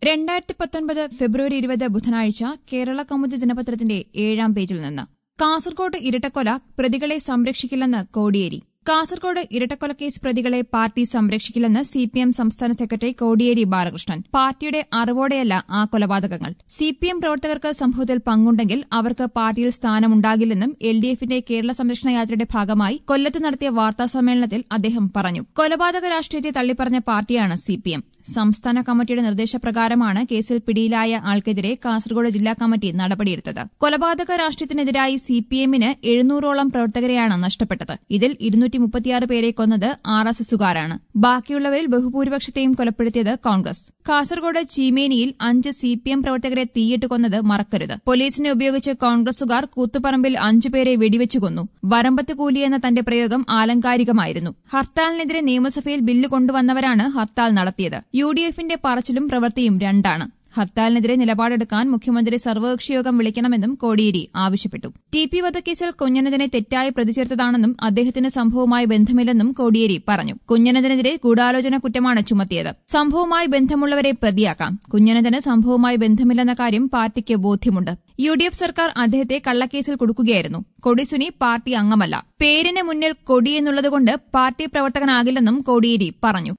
രണ്ടായിരത്തി പത്തൊൻപത് ഫെബ്രുവരി ഇരുപത് ബുധനാഴ്ച കേരള കൗമുദി ദിനപത്രത്തിന്റെ ഏഴാം പേജിൽ നിന്ന് കാസർകോട് ഇരട്ടക്കൊല പ്രതികളെ സംരക്ഷിക്കില്ലെന്ന് കോടിയേരി കാസർകോട് ഇരട്ടക്കൊലക്കേസ് പ്രതികളെ പാർട്ടി സംരക്ഷിക്കില്ലെന്ന് സി പി എം സംസ്ഥാന സെക്രട്ടറി കോടിയേരി ബാലകൃഷ്ണൻ പാർട്ടിയുടെ അറിവോടെയല്ല ആ കൊലപാതകങ്ങൾ സി പി എം പ്രവർത്തകർക്ക് സംഭവത്തിൽ പങ്കുണ്ടെങ്കിൽ അവർക്ക് പാർട്ടിയിൽ സ്ഥാനമുണ്ടാകില്ലെന്നും എൽ ഡി എഫിന്റെ കേരള സംരക്ഷണ യാത്രയുടെ ഭാഗമായി കൊല്ലത്ത് നടത്തിയ വാർത്താ സമ്മേളനത്തിൽ അദ്ദേഹം പറഞ്ഞു കൊലപാതക രാഷ്ട്രീയത്തെ തള്ളിപ്പറഞ്ഞ പാർട്ടിയാണ് സി പി എം സംസ്ഥാന കമ്മിറ്റിയുടെ നിർദ്ദേശപ്രകാരമാണ് കേസിൽ പിടിയിലായ ആൾക്കെതിരെ കാസർഗോഡ് ജില്ലാ കമ്മിറ്റി നടപടിയെടുത്തത് കൊലപാതക രാഷ്ട്രീയത്തിനെതിരായി സി പി എമ്മിന് എഴുന്നൂറോളം പ്രവർത്തകരെയാണ് നഷ്ടപ്പെട്ടത് ഇതിൽ ഇരുന്നൂറ്റി മുപ്പത്തിയാറ് പേരെ കൊന്നത് ആർ എസ് എസുകാരാണ് ബാക്കിയുള്ളവരിൽ ബഹുഭൂരിപക്ഷത്തെയും കൊലപ്പെടുത്തിയത് കോൺഗ്രസ് കാസർഗോഡ് ചീമേനിയിൽ അഞ്ച് സി പി എം പ്രവർത്തകരെ തീയിട്ട് കൊന്നത് മറക്കരുത് പോലീസിനെ ഉപയോഗിച്ച് കോൺഗ്രസുകാർ കൂത്തുപറമ്പിൽ അഞ്ചുപേരെ വെടിവെച്ചു കൊന്നു വരമ്പത്ത് കൂലി എന്ന തന്റെ പ്രയോഗം ആലങ്കാരികമായിരുന്നു ഹർത്താലിനെതിരെ നിയമസഭയിൽ ബില്ല് കൊണ്ടുവന്നവരാണ് ഹർത്താൽ നടത്തിയത് യു ഡി എഫിന്റെ പറച്ചിലും പ്രവൃത്തിയും രണ്ടാണ് ഹർത്താലിനെതിരെ നിലപാടെടുക്കാൻ മുഖ്യമന്ത്രി സർവകക്ഷി യോഗം വിളിക്കണമെന്നും കോടിയേരി ആവശ്യപ്പെട്ടു ടി പി വധക്കേസിൽ കുഞ്ഞനന്ദനെ തെറ്റായി പ്രതിചേർത്തതാണെന്നും അദ്ദേഹത്തിന് സംഭവവുമായി ബന്ധമില്ലെന്നും കോടിയേരി പറഞ്ഞു കുഞ്ഞനന്ദനെതിരെ ഗൂഢാലോചന കുറ്റമാണ് ചുമത്തിയത് സംഭവവുമായി ബന്ധമുള്ളവരെ പ്രതിയാക്കാം കുഞ്ഞനന്ദന് സംഭവവുമായി ബന്ധമില്ലെന്ന കാര്യം പാർട്ടിക്ക് ബോധ്യമുണ്ട് യു ഡി എഫ് സർക്കാർ അദ്ദേഹത്തെ കള്ളക്കേസിൽ കൊടുക്കുകയായിരുന്നു കൊടിസുനി പാർട്ടി അംഗമല്ല പേരിന് മുന്നിൽ കൊടി എന്നുള്ളതുകൊണ്ട് പാർട്ടി പ്രവർത്തകനാകില്ലെന്നും കോടിയേരി പറഞ്ഞു